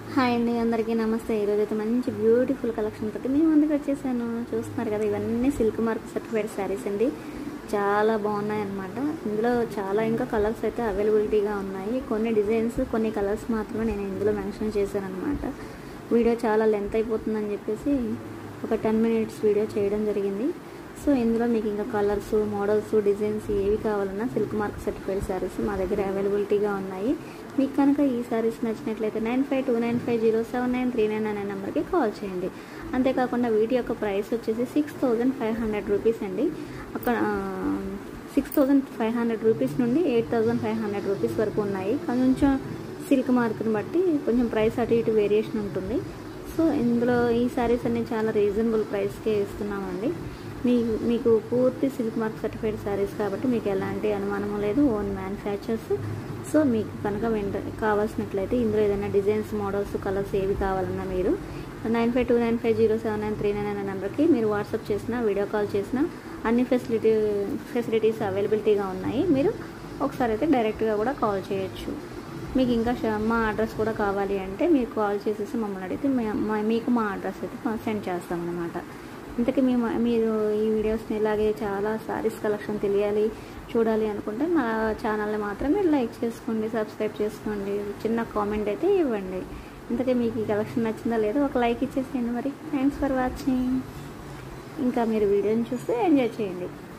hi అండి అందరికీ నమస్తే ఈరోజు అయితే మంచి బ్యూటిఫుల్ కలెక్షన్ తోటి మేము ముందుకు వచ్చేసాను చూస్తున్నారు కదా ఇవన్నీ సిల్క్ మార్క్ సర్టిఫైడ్ శారీస్ అండి చాలా బాగున్నాయి అన్నమాట ఇందులో చాలా ఇంకా కలర్స్ అయితే అవైలబిలిటీగా ఉన్నాయి కొన్ని డిజైన్స్ కొన్ని కలర్స్ మాత్రమే నేను ఇందులో మెన్షన్ చేశాను అనమాట వీడియో చాలా లెంత్ అయిపోతుందని చెప్పేసి ఒక టెన్ మినిట్స్ వీడియో చేయడం జరిగింది సో ఇందులో మీకు ఇంకా కలర్స్ మోడల్స్ డిజైన్స్ ఏవి కావాలన్నా సిల్క్ మార్క్ సర్టిఫైడ్ శారీస్ మా దగ్గర అవైలబిలిటీగా ఉన్నాయి మీకు కనుక ఈ శారీస్ నచ్చినట్లయితే nine five two nine five zero seven nine three nine అనే నెంబర్కి కాల్ చేయండి అంతేకాకుండా వీటి యొక్క ప్రైస్ వచ్చేసి six thousand five hundred rupees అండి అక్కడ six thousand five hundred rupees నుండి eight thousand five hundred rupees వరకు ఉన్నాయి కొంచెం సిల్క్ మార్క్ని బట్టి కొంచెం ప్రైస్ అటు ఇటు వేరియేషన్ ఉంటుంది సో ఇందులో ఈ శారీస్ అన్ని చాలా రీజనబుల్ ప్రైస్కే ఇస్తున్నామండి మీకు మీకు పూర్తి సిల్క్ మార్క్ సర్టిఫైడ్ శారీస్ కాబట్టి మీకు ఎలాంటి అనుమానం లేదు ఓన్ మ్యానుఫ్యాక్చర్స్ సో మీకు కనుక వెంట కావాల్సినట్లయితే ఇందులో ఏదైనా డిజైన్స్ మోడల్స్ కలర్స్ ఏవి కావాలన్నా మీరు nine five two nine five zero seven nine three nine అనే నెంబర్కి మీరు వాట్సాప్ చేసినా వీడియో కాల్ చేసినా అన్ని ఫెసిలిటీ ఫెసిలిటీస్ అవైలబిలిటీగా ఉన్నాయి మీరు ఒకసారి అయితే డైరెక్ట్గా కూడా కాల్ చేయొచ్చు మీకు ఇంకా మా అడ్రస్ కూడా కావాలి అంటే మీరు కాల్ చేసేసి మమ్మల్ని అడిగితే మీకు మా అడ్రస్ అయితే సెండ్ చేస్తాం అనమాట ఇంతకీ మేము మీరు ఈ వీడియోస్ని ఇలాగే చాలా సారీస్ కలెక్షన్ తెలియాలి చూడాలి అనుకుంటే మా ఛానల్ని మాత్రం మీరు లైక్ చేసుకోండి సబ్స్క్రైబ్ చేసుకోండి చిన్న కామెంట్ అయితే ఇవ్వండి ఇంతకీ మీకు ఈ కలెక్షన్ నచ్చిందా లేదో ఒక లైక్ ఇచ్చేసేయండి మరి థ్యాంక్స్ ఫర్ వాచింగ్ ఇంకా మీరు వీడియోని చూస్తే ఎంజాయ్ చేయండి